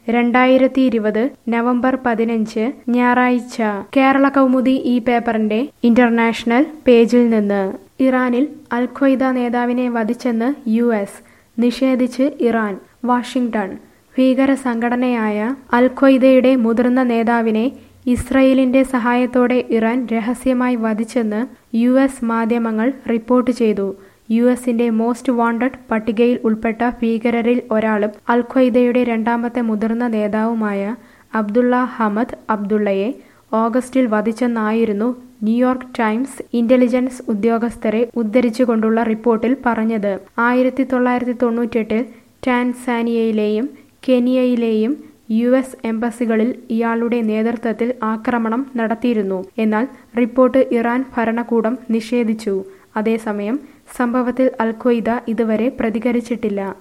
രണ്ടായിരത്തി ഇരുപത് നവംബർ പതിനഞ്ച് ഞായറാഴ്ച കേരള കൗമുദി ഈ പേപ്പറിന്റെ ഇന്റർനാഷണൽ പേജിൽ നിന്ന് ഇറാനിൽ അൽ ഖ്വയ്ദ നേതാവിനെ വധിച്ചെന്ന് യു എസ് നിഷേധിച്ച് ഇറാൻ വാഷിംഗ്ടൺ ഭീകര സംഘടനയായ അൽ ഖ്വയ്ദയുടെ മുതിർന്ന നേതാവിനെ ഇസ്രയേലിന്റെ സഹായത്തോടെ ഇറാൻ രഹസ്യമായി വധിച്ചെന്ന് യു എസ് മാധ്യമങ്ങൾ റിപ്പോർട്ട് ചെയ്തു യു എസിന്റെ മോസ്റ്റ് വാണ്ടഡ് പട്ടികയിൽ ഉൾപ്പെട്ട ഭീകരരിൽ ഒരാളും അൽ ഖ്വയ്ദയുടെ രണ്ടാമത്തെ മുതിർന്ന നേതാവുമായ അബ്ദുള്ള ഹമദ് അബ്ദുള്ളയെ ഓഗസ്റ്റിൽ വധിച്ചെന്നായിരുന്നു ന്യൂയോർക്ക് ടൈംസ് ഇന്റലിജൻസ് ഉദ്യോഗസ്ഥരെ ഉദ്ധരിച്ചുകൊണ്ടുള്ള റിപ്പോർട്ടിൽ പറഞ്ഞത് ആയിരത്തി തൊള്ളായിരത്തി തൊണ്ണൂറ്റെട്ടിൽ ടാൻസാനിയയിലെയും കെനിയയിലെയും യു എസ് എംബസികളിൽ ഇയാളുടെ നേതൃത്വത്തിൽ ആക്രമണം നടത്തിയിരുന്നു എന്നാൽ റിപ്പോർട്ട് ഇറാൻ ഭരണകൂടം നിഷേധിച്ചു അതേസമയം സംഭവത്തിൽ അൽ ഖ്വയ്ദ ഇതുവരെ പ്രതികരിച്ചിട്ടില്ല